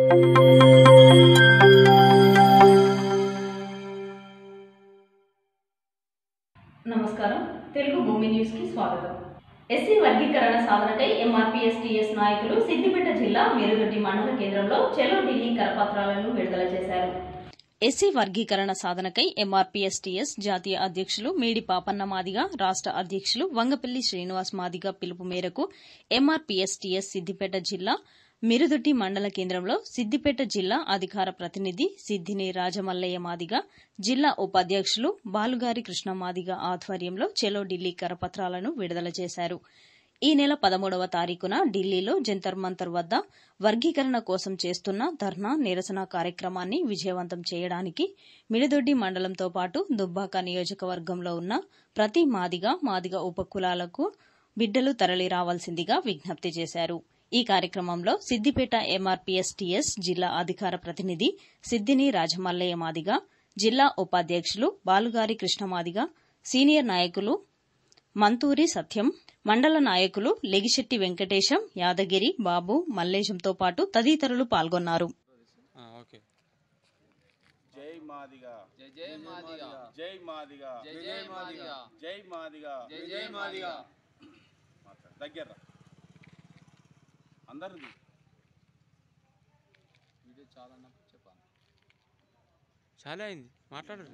నమస్కారం తెలుగు భూమి న్యూస్ కి స్వాగతం ఎస్సీ వర్గీకరణ సాధనకై ఎంఆర్పీఎస్టీఎస్ నాయకులు సిద్దిపేట జిల్లా మేరుగడ్డి మండల కేంద్రంలో చెలో ఢిల్లీ కరపత్రాలను విడుదల చేశారు ఎస్సీ వర్గీకరణ సాధనకై ఎంఆర్పీఎస్టీఎస్ జాతీయ అధ్యక్షులు మేడి పాపన్న మాదిగ రాష్ట అధ్యక్షులు వంగపల్లి శ్రీనివాస్ మాదిగ పిలుపు మేరకు ఎంఆర్పీఎస్టీఎస్ సిద్దిపేట జిల్లా మిరుదొడ్డి మండల కేంద్రంలో సిద్దిపేట జిల్లా అధికార ప్రతినిధి సిద్దిని రాజమల్లయ్య మాదిగ జిల్లా ఉపాధ్యక్షులు బాలుగారి కృష్ణ మాదిగ ఆధ్వర్యంలో చెలో ఢిల్లీ కరపత్రాలను విడుదల చేశారు ఈ నెల పదమూడవ తారీఖున ఢిల్లీలో జంతర్ మంతర్ వద్ద వర్గీకరణ కోసం చేస్తున్న ధర్నా నిరసన కార్యక్రమాన్ని విజయవంతం చేయడానికి మిడిదొడ్డి మండలంతో పాటు దుబ్బాక నియోజకవర్గంలో ఉన్న ప్రతి మాదిగ మాదిగ ఉపకులాలకు బిడ్డలు తరలి రావాల్సిందిగా విజ్ఞప్తి చేశారు ఈ కార్యక్రమంలో సిద్దిపేట ఎంఆర్పీఎస్టీఎస్ జిల్లా అధికార ప్రతినిధి సిద్దిని రాజమల్లయ్య మాదిగ జిల్లా ఉపాధ్యక్షులు బాలుగారి కృష్ణమాదిగ సీనియర్ నాయకులు మంతూరి సత్యం మండల నాయకులు లెగిశెట్టి వెంకటేశం యాదగిరి బాబు మల్లేశంతో పాటు తదితరులు పాల్గొన్నారు ఆ, ఓకే జై మాదిగా జై జై మాదిగా జై మాదిగా జై జై మాదిగా జై మాదిగా జై జై మాదిగా మాట్లాడు. దగ్గర రా. అందరిది వీడియో చాలా చెప్పాను చాలా అయింది మాట్లాడరు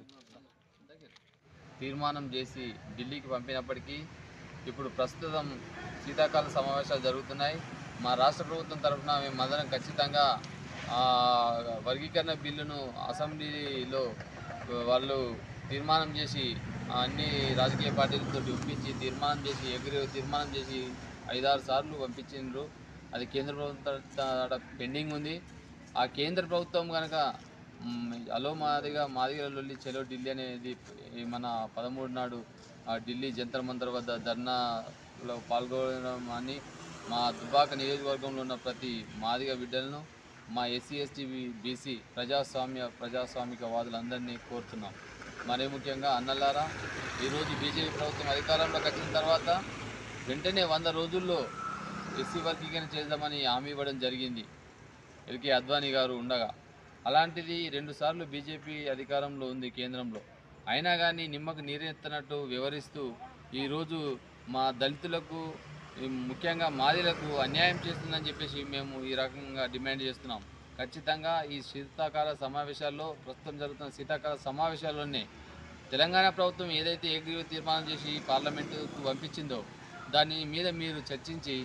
తీర్మానం చేసి ఢిల్లీకి పంపినప్పటికీ ఇప్పుడు ప్రస్తుతం శీతాకాల సమావేశాలు జరుగుతున్నాయి మా రాష్ట్ర ప్రభుత్వం తరఫున మేము అందరం ఖచ్చితంగా ఆ, వర్గీకరణ బిల్లును అసెంబ్లీలో వాళ్ళు తీర్మానం చేసి ఆ, అన్ని రాజకీయ పార్టీలతో ఒప్పించి తీర్మానం చేసి ఎగురు తీర్మానం చేసి ఐదారు సార్లు పంపించిండ్రు అది కేంద్ర ప్రభుత్వం పెండింగ్ ఉంది ఆ కేంద్ర ప్రభుత్వం కనుక మ్, అలో మాదిగా మాదిగల లొల్లి చెలో ఢిల్లీ అనేది ఈ మన పదమూడు నాడు ఆ ఢిల్లీ జంతర్ మంతర్ వద్ద ధర్నాలో పాల్గొనడం అని మా దుబాక నియోజకవర్గంలో ఉన్న ప్రతి మాదిగ బిడ్డలను మా ఎస్సీ ఎస్టీ బీసీ ప్రజాస్వామ్య ప్రజాస్వామిక వాదులందరినీ కోరుతున్నాం మరీ ముఖ్యంగా అన్నలారా ఈరోజు బీజేపీ ప్రభుత్వం అధికారంలోకి వచ్చిన తర్వాత వెంటనే వంద రోజుల్లో ఎస్సీ వర్గీకరణ చేద్దామని హామీ ఇవ్వడం జరిగింది ఎల్కే అద్వానీ గారు ఉండగా అలాంటిది రెండుసార్లు బీజేపీ అధికారంలో ఉంది కేంద్రంలో అయినా కానీ నిమ్మకు నీరెత్తనట్టు వివరిస్తూ ఈరోజు మా దళితులకు ఈ ముఖ్యంగా మాదిలకు అన్యాయం చేస్తుందని చెప్పేసి మేము ఈ రకంగా డిమాండ్ చేస్తున్నాం ఖచ్చితంగా ఈ శీతాకాల సమావేశాల్లో ప్రస్తుతం జరుగుతున్న శీతాకాల సమావేశాల్లోనే తెలంగాణ ప్రభుత్వం ఏదైతే ఏకగ్రీవ తీర్మానం చేసి పార్లమెంటుకు పంపించిందో దాని మీద మీరు చర్చించి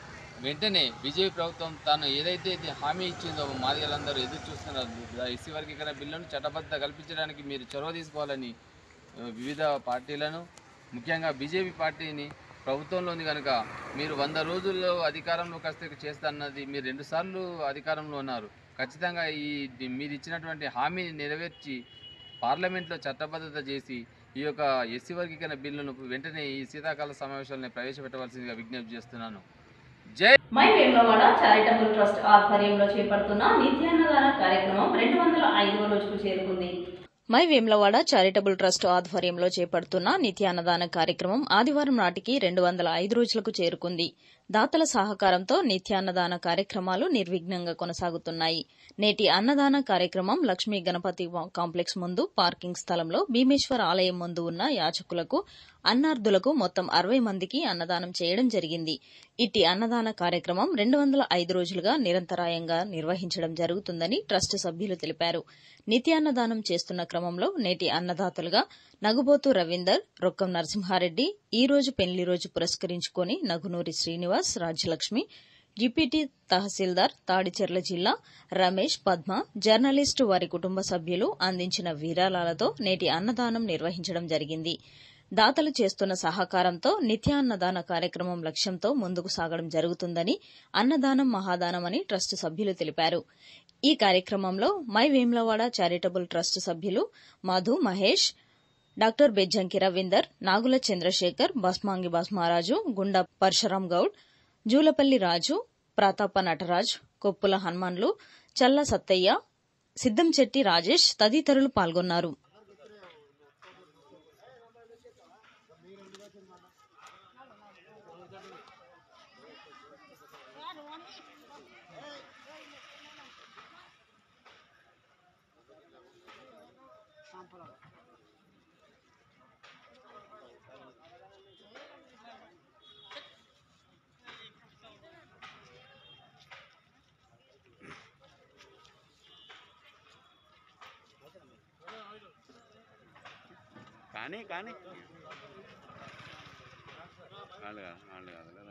వెంటనే బీజేపీ ప్రభుత్వం తాను ఏదైతే ఇది హామీ ఇచ్చిందో మాదిగలందరూ ఎదురు చూస్తున్నారు ఎస్సీ వర్గీకరణ బిల్లును చట్టబద్ధ కల్పించడానికి మీరు చొరవ తీసుకోవాలని ఆ, వివిధ పార్టీలను ముఖ్యంగా బీజేపీ పార్టీని ప్రభుత్వంలో ఉంది కనుక మీరు వంద రోజుల్లో అధికారంలోకి వస్తే చేస్తాన్నది మీరు రెండుసార్లు అధికారంలో ఉన్నారు ఖచ్చితంగా ఈ మీరు ఇచ్చినటువంటి హామీని నెరవేర్చి పార్లమెంట్లో చట్టబద్ధత చేసి ఈ యొక్క ఎస్సీ వర్గీకరణ బిల్లును వెంటనే ఈ శీతాకాల సమావేశాలను ప్రవేశపెట్టవలసిందిగా విజ్ఞప్తి చేస్తున్నాను జై మై వేములవాడ చారిటబుల్ ట్రస్ట్ ఆధ్వర్యంలో చేపడుతున్న నిత్యాన్నదాన కార్యక్రమం రెండు వందల ఐదవ రోజుకు చేరుకుంది మై వేములవాడ చారిటబుల్ ట్రస్ట్ ఆధ్వర్యంలో చేపడుతున్న నిత్యాన్నదాన కార్యక్రమం ఆదివారం నాటికి రెండు వందల ఐదు రోజులకు చేరుకుంది దాతల సహకారంతో నిత్యాన్నదాన కార్యక్రమాలు నిర్విఘ్నంగా కొనసాగుతున్నాయి నేటి అన్నదాన కార్యక్రమం లక్ష్మీ గణపతి వా- కాంప్లెక్స్ ముందు పార్కింగ్ స్థలంలో భీమేశ్వర ఆలయం ముందు ఉన్న యాచకులకు అన్నార్థులకు మొత్తం అరవై మందికి అన్నదానం చేయడం జరిగింది ఇట్టి అన్నదాన కార్యక్రమం రెండు వందల ఐదు రోజులుగా నిరంతరాయంగా నిర్వహించడం జరుగుతుందని ట్రస్ట్ సభ్యులు తెలిపారు నిత్యాన్నదానం చేస్తున్న క్రమంలో నేటి అన్నదాతలుగా నగుబోతు రవీందర్ రొక్కం నరసింహారెడ్డి ఈ రోజు పెళ్లి రోజు పురస్కరించుకొని నగునూరి శ్రీనివాస్ రాజ్యలక్ష్మి డిప్యూటీ తహసీల్దార్ తాడిచెర్ల జిల్లా రమేష్ పద్మ జర్నలిస్టు వారి కుటుంబ సభ్యులు అందించిన విరాళాలతో నేటి అన్నదానం నిర్వహించడం జరిగింది దాతలు చేస్తున్న సహకారంతో నిత్యాన్నదాన కార్యక్రమం లక్ష్యంతో ముందుకు సాగడం జరుగుతుందని అన్నదానం మహాదానం అని ట్రస్ట్ సభ్యులు తెలిపారు ఈ కార్యక్రమంలో మై వేములవాడ చారిటబుల్ ట్రస్ట్ సభ్యులు మధు మహేష్ డాక్టర్ బెజ్జంకి రవీందర్ నాగుల చంద్రశేఖర్ బస్మాంగి బస్మారాజు గుండా పరశురాం గౌడ్ జూలపల్లి రాజు ప్రతాప నటరాజ్ కొప్పుల హనుమాన్లు చల్ల సత్తయ్య సిద్దంచెట్టి రాజేష్ తదితరులు పాల్గొన్నారు కానీ కానీ వాళ్ళు కాదు వాళ్ళు కాదు లేదా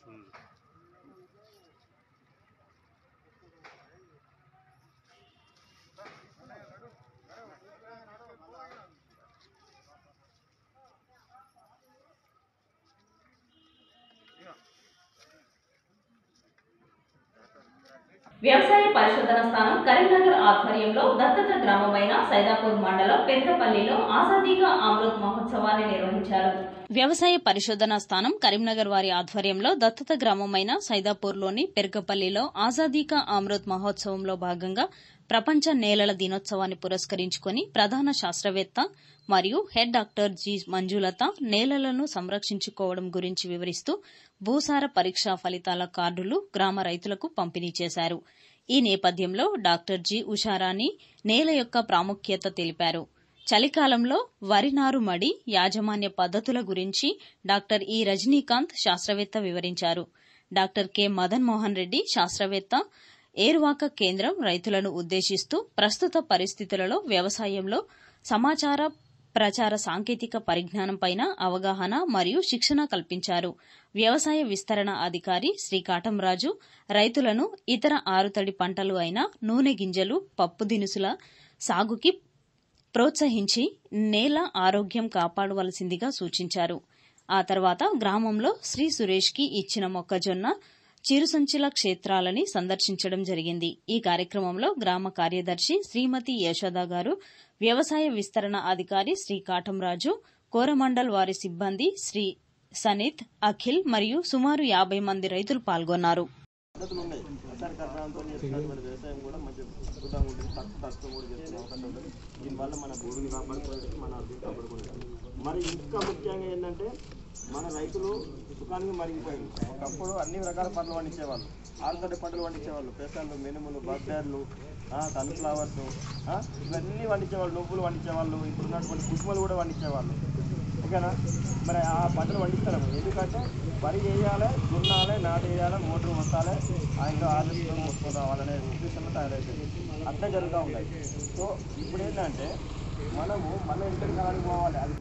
వ్యవసాయ పరిశోధన స్థానం కరీంనగర్ ఆధ్వర్యంలో దత్తత గ్రామమైన సైదాపూర్ మండలం పెద్దపల్లిలో ఆజాదీగా అమృత్ మహోత్సవాన్ని నిర్వహించారు వ్యవసాయ పరిశోధన స్థానం కరీంనగర్ వారి ఆధ్వర్యంలో దత్తత గ్రామమైన సైదాపూర్లోని పెరకపల్లిలో ఆజాదీకా అమృత్ మహోత్సవంలో భాగంగా ప్రపంచ నేలల దినోత్సవాన్ని పురస్కరించుకుని ప్రధాన శాస్త్రవేత్త మరియు హెడ్ డాక్టర్ జి మంజులత నేలలను సంరక్షించుకోవడం గురించి వివరిస్తూ భూసార పరీక్షా ఫలితాల కార్డులు గ్రామ రైతులకు పంపిణీ చేశారు ఈ నేపథ్యంలో డాక్టర్ జి ఉషారాణి నేల యొక్క ప్రాముఖ్యత తెలిపారు చలికాలంలో వరి నారు మడి యాజమాన్య పద్ధతుల గురించి డాక్టర్ ఈ రజనీకాంత్ శాస్త్రవేత్త వివరించారు డాక్టర్ కె మదన్ మోహన్ రెడ్డి శాస్త్రవేత్త ఏరువాక కేంద్రం రైతులను ఉద్దేశిస్తూ ప్రస్తుత పరిస్థితులలో వ్యవసాయంలో సమాచార ప్రచార సాంకేతిక పరిజ్ఞానంపైన అవగాహన మరియు శిక్షణ కల్పించారు వ్యవసాయ విస్తరణ అధికారి శ్రీ కాటంరాజు రైతులను ఇతర ఆరుతడి పంటలు అయిన నూనె గింజలు పప్పు దినుసుల సాగుకి ప్రోత్సహించి నేల ఆరోగ్యం కాపాడవలసిందిగా సూచించారు ఆ తర్వాత గ్రామంలో శ్రీ సురేష్కి ఇచ్చిన మొక్కజొన్న చిరుసంచుల క్షేత్రాలని సందర్శించడం జరిగింది ఈ కార్యక్రమంలో గ్రామ కార్యదర్శి శ్రీమతి యశోద గారు వ్యవసాయ విస్తరణ అధికారి శ్రీ కాటంరాజు కోరమండల్ వారి సిబ్బంది శ్రీ సనిత్ అఖిల్ మరియు సుమారు యాభై మంది రైతులు పాల్గొన్నారు పద్ధతులు ఉన్నాయి ప్రచార కర్ణాలతో చేస్తున్నటువంటి వ్యవసాయం కూడా మంచి అద్భుతంగా ఉంటుంది తక్కువ తక్కువ కూడా చేస్తున్న అవకాశం ఉంటుంది దీనివల్ల మన భూమిని కాపాడుకోవడానికి మన అభివృద్ధి కాపాడుకుంటాం మరి ఇంకా ముఖ్యంగా ఏంటంటే మన రైతులు సుఖానికి మరిగిపోయింది ఒకప్పుడు అన్ని రకాల పంటలు పండించేవాళ్ళు ఆరుతడి పంటలు పండించేవాళ్ళు పెసర్లు మినుములు బబ్బెర్లు సన్ఫ్లవర్స్ ఇవన్నీ పండించేవాళ్ళు నువ్వులు పండించేవాళ్ళు ఇప్పుడు ఉన్నటువంటి పుష్పలు కూడా పండించేవాళ్ళు ఓకేనా మరి ఆ పంటలు పండిస్తారు ఎందుకంటే వరి వేయాలి దున్నాలి నాటు వేయాలి మోటార్ వస్తాలి ఆయన ఆదర్శంగా మొత్తం రావాలనే ఉద్దేశంలో తయారైతుంది అట్లా జరుగుతూ ఉంటాయి సో ఇప్పుడు ఏంటంటే మనము మన ఇంటికి కాలానికి పోవాలి అది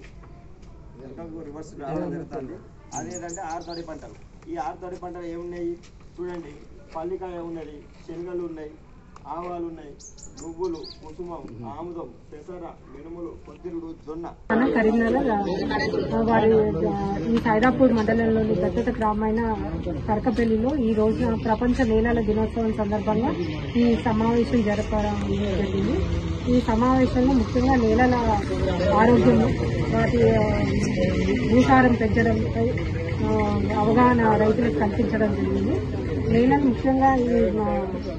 వెనకకు రివర్స్ రావడం జరుగుతుంది అది ఏంటంటే ఆరుతడి పంటలు ఈ ఆరుతడి పంటలు ఏమున్నాయి చూడండి పల్లికాయ ఉన్నది శనగలు ఉన్నాయి ఆవాలు ఉన్నాయి నువ్వులు కుసుమం ఆముదం పెసర మినుములు పొద్దురుడు జొన్న మన కరీంనగర్ ఆ, వారి ఆ, ఈ సైదాపూర్ మండలంలోని దత్తత గ్రామైన కరకపల్లిలో ఈ రోజున ప్రపంచ నేలల దినోత్సవం సందర్భంగా ఈ సమావేశం జరపడం జరిగింది ఈ సమావేశంలో ముఖ్యంగా నేలల ఆరోగ్యం వాటి ఆ, భూసారం పెంచడంపై ఆ, అవగాహన రైతులకు కల్పించడం జరిగింది నేలలు ముఖ్యంగా ఈ ఆ,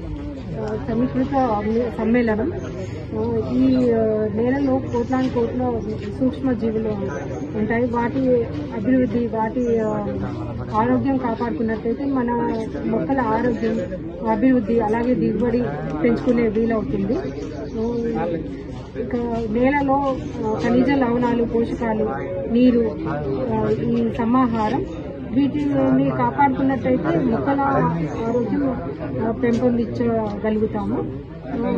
ఆ, సమీకృత సమ్మేళనం ఆ, ఈ ఆ, నేలలో కోట్లాను కోట్ల సూక్ష్మ జీవులు ఉంటాయి వాటి అభివృద్ధి వాటి ఆ, ఆరోగ్యం కాపాడుకున్నట్టయితే మన మొక్కల ఆరోగ్యం అభివృద్ధి అలాగే దిగుబడి పెంచుకునే వీలవుతుంది ఆ, ఇక నేలలో ఆ, ఖనిజ లవణాలు పోషకాలు నీరు ఆ, ఈ సమాహారం వీటిని కాపాడుకున్నట్టయితే మొక్కల ఆరోగ్యం ఆ, పెంపొందించగలుగుతాము ఆ,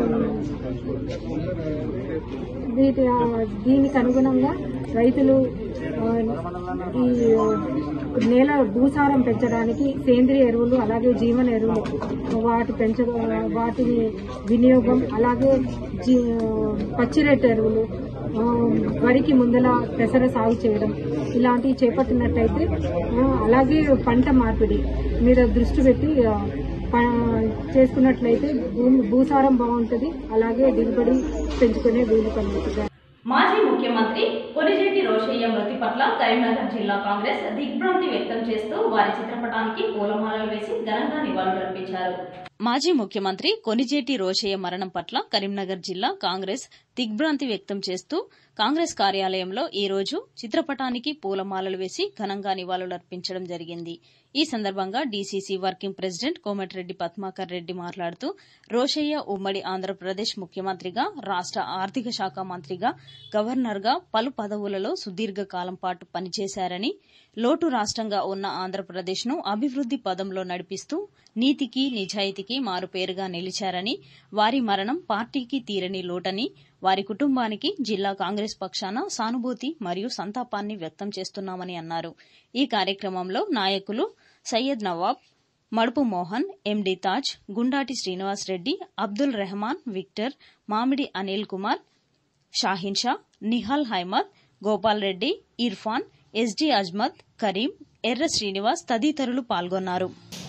వీటి ఆ, దీనికి అనుగుణంగా రైతులు ఆ, ఈ ఆ, నేల భూసారం పెంచడానికి సేంద్రియ ఎరువులు అలాగే జీవన ఎరువులు వాటి పెంచ వాటిని వినియోగం అలాగే జీ పచ్చిరెట్టు ఎరువులు ఆ, వరికి ముందల పెసర సాగు చేయడం ఇలాంటివి చేపట్టినట్టయితే ఆ, అలాగే పంట మార్పిడి మీద దృష్టి పెట్టి ఆ, ప- చేసుకున్నట్లయితే భూమి భూసారం బాగుంటుంది అలాగే దిగుబడి పెంచుకునే వీలు కలుగుతుంది మాజీ ముఖ్యమంత్రి కొనిజేటి రోషయ్య మృతి పట్ల కరీంనగర్ జిల్లా కాంగ్రెస్ దిగ్భ్రాంతి వ్యక్తం చేస్తూ వారి చిత్రపటానికి పూలమాలలు వేసి ఘనంగా నివాళులర్పించారు మాజీ ముఖ్యమంత్రి కొనిజేటి రోషయ్య మరణం పట్ల కరీంనగర్ జిల్లా కాంగ్రెస్ దిగ్భ్రాంతి వ్యక్తం చేస్తూ కాంగ్రెస్ కార్యాలయంలో ఈ రోజు చిత్రపటానికి పూలమాలలు వేసి ఘనంగా నివాళులర్పించడం జరిగింది ఈ సందర్భంగా DCC working president Komatireddy Padmakar Reddy మాట్లాడుతూ రోషయ్య ఉమ్మడి ఆంధ్రప్రదేశ్ ముఖ్యమంత్రిగా రాష్ట ఆర్థిక శాఖ మంత్రిగా గవర్నర్గా పలు పదవులలో సుదీర్ఘ కాలం పాటు పనిచేశారని లోటు రాష్ట్రంగా ఉన్న ఆంధ్రప్రదేశ్ను అభివృద్ది పదంలో నడిపిస్తూ నీతికి నిజాయితీకి మారుపేరుగా నిలిచారని వారి మరణం పార్టీకి తీరని లోటని వారి కుటుంబానికి జిల్లా కాంగ్రెస్ పక్షాన సానుభూతి మరియు సంతాపాన్ని వ్యక్తం చేస్తున్నామని అన్నారు ఈ కార్యక్రమంలో నాయకులు Syed Nawab Madupu Mohan MD Taj Gundati Srinivas Reddy Abdul Rahman Victor Mamidi Anil Kumar Shaheen Shah Nihal Haimad Gopal Reddy Irfan SD Ajmad Karim Erra Srinivas తదితరులు పాల్గొన్నారు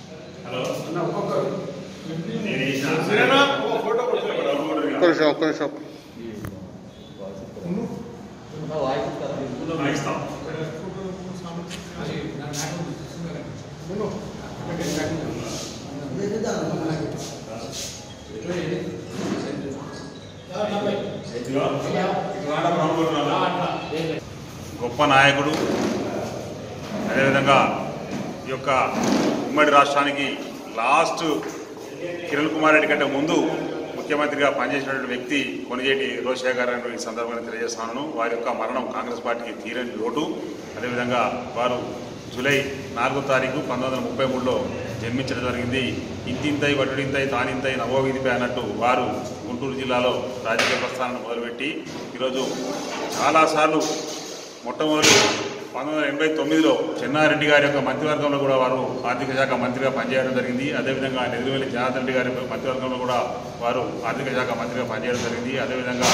గొప్ప నాయకుడు అదేవిధంగా ఈ యొక్క ఉమ్మడి రాష్ట్రానికి లాస్ట్ కిరణ్ కుమార్ రెడ్డి కంటే ముందు ముఖ్యమంత్రిగా పనిచేసినటువంటి వ్యక్తి కొనిజేటి రోషయ్య గారు అని ఈ సందర్భంగా తెలియజేస్తున్నాను వారి యొక్క మరణం కాంగ్రెస్ పార్టీకి తీరని లోటు అదేవిధంగా వారు జూలై నాలుగో తారీఖు పంతొమ్మిది వందల ముప్పై మూడులో జన్మించడం జరిగింది ఇంతింతై వటుడింతై తానింతై నవోవీధిపై అన్నట్టు వారు గుంటూరు జిల్లాలో రాజకీయ ప్రస్థానాన్ని మొదలుపెట్టి ఈరోజు చాలాసార్లు మొట్టమొదటి పంతొమ్మిది వందల ఎనభై తొమ్మిదిలో చెన్నారెడ్డి గారి యొక్క మంత్రివర్గంలో కూడా వారు ఆర్థిక శాఖ మంత్రిగా పనిచేయడం జరిగింది అదేవిధంగా నెదురువెల్లి జనార్దన్ రెడ్డి గారి మంత్రివర్గంలో కూడా వారు ఆర్థిక శాఖ మంత్రిగా పనిచేయడం జరిగింది అదేవిధంగా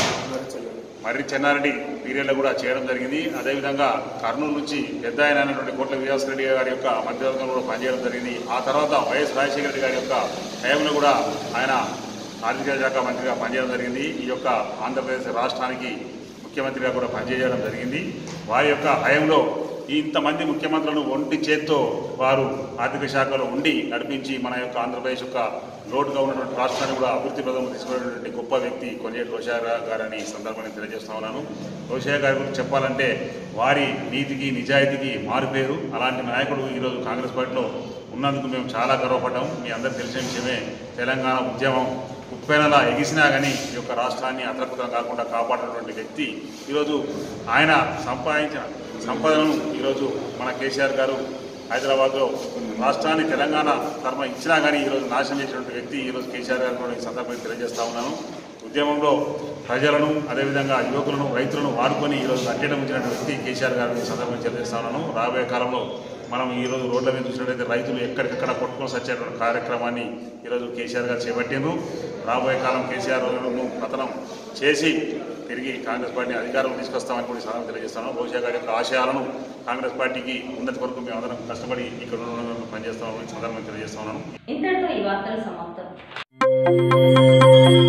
మర్రి చెన్నారెడ్డి పీరియడ్లో కూడా చేయడం జరిగింది అదేవిధంగా కర్నూలు నుంచి పెద్ద ఆయన అయినటువంటి కోట్ల విలాస్ రెడ్డి గారి యొక్క మంత్రివర్గంలో కూడా పనిచేయడం జరిగింది ఆ తర్వాత వైఎస్ రాజశేఖర రెడ్డి గారి యొక్క హయాంలో కూడా ఆయన ఆర్థిక శాఖ మంత్రిగా పనిచేయడం జరిగింది ఈ యొక్క ఆంధ్రప్రదేశ్ రాష్ట్రానికి ముఖ్యమంత్రిగా కూడా పనిచేయడం జరిగింది వారి యొక్క హయంలో ఇంతమంది ముఖ్యమంత్రులను ఒంటి చేత్తో వారు ఆర్థిక శాఖలో ఉండి నడిపించి మన యొక్క ఆంధ్రప్రదేశ్ యొక్క లోటుగా ఉన్నటువంటి రాష్ట్రాన్ని కూడా అభివృద్ధి పదం తీసుకున్నటువంటి గొప్ప వ్యక్తి కొనియేటి రోషయ్య గారని ఈ సందర్భాన్ని తెలియజేస్తా ఉన్నాను రోషయ్య గారి గురించి చెప్పాలంటే వారి నీతికి నిజాయితీకి మారుపేరు అలాంటి నాయకుడు ఈరోజు కాంగ్రెస్ పార్టీలో ఉన్నందుకు మేము చాలా గర్వపడ్డాం మీ అందరికీ తెలిసిన విషయమే తెలంగాణ ఉద్యమం ఉప్పెనలా ఎగిసినా కానీ ఈ యొక్క రాష్ట్రాన్ని అతర్పుతం కాకుండా కాపాడినటువంటి వ్యక్తి ఈరోజు ఆయన సంపాదించిన సంపదను ఈరోజు మన కేసీఆర్ గారు హైదరాబాద్లో రాష్ట్రాన్ని తెలంగాణ ధర్మ ఇచ్చినా కానీ ఈరోజు నాశనం చేసినటువంటి వ్యక్తి ఈరోజు కేసీఆర్ గారు కూడా ఈ సందర్భంగా తెలియజేస్తా ఉన్నాను ఉద్యమంలో ప్రజలను అదేవిధంగా యువకులను రైతులను వాడుకొని ఈరోజు అట్టేయడం ఇచ్చినటువంటి వ్యక్తి కేసీఆర్ గారు ఈ సందర్భంగా తెలియజేస్తా ఉన్నాను రాబోయే కాలంలో మనం ఈరోజు రోడ్ల మీద చూసినట్టయితే రైతులు ఎక్కడికక్కడ కొట్టుకొని వచ్చేటువంటి కార్యక్రమాన్ని ఈరోజు కేసీఆర్ గారు చేపట్టిండ్రు రాబోయే కాలం కేసీఆర్ ను పతనం చేసి తిరిగి కాంగ్రెస్ పార్టీని అధికారం తీసుకొస్తామని కూడా ఈ సందర్భంగా తెలియజేస్తాను రోషా గారి యొక్క ఆశయాలను కాంగ్రెస్ పార్టీకి ఉన్నతి వరకు మేము అందరం కష్టపడి ఇక్కడ ఉన్న పనిచేస్తామని ఈ సందర్భంగా తెలియజేస్తున్నాను ఇంతటితో ఈ వార్తలు సమాప్తం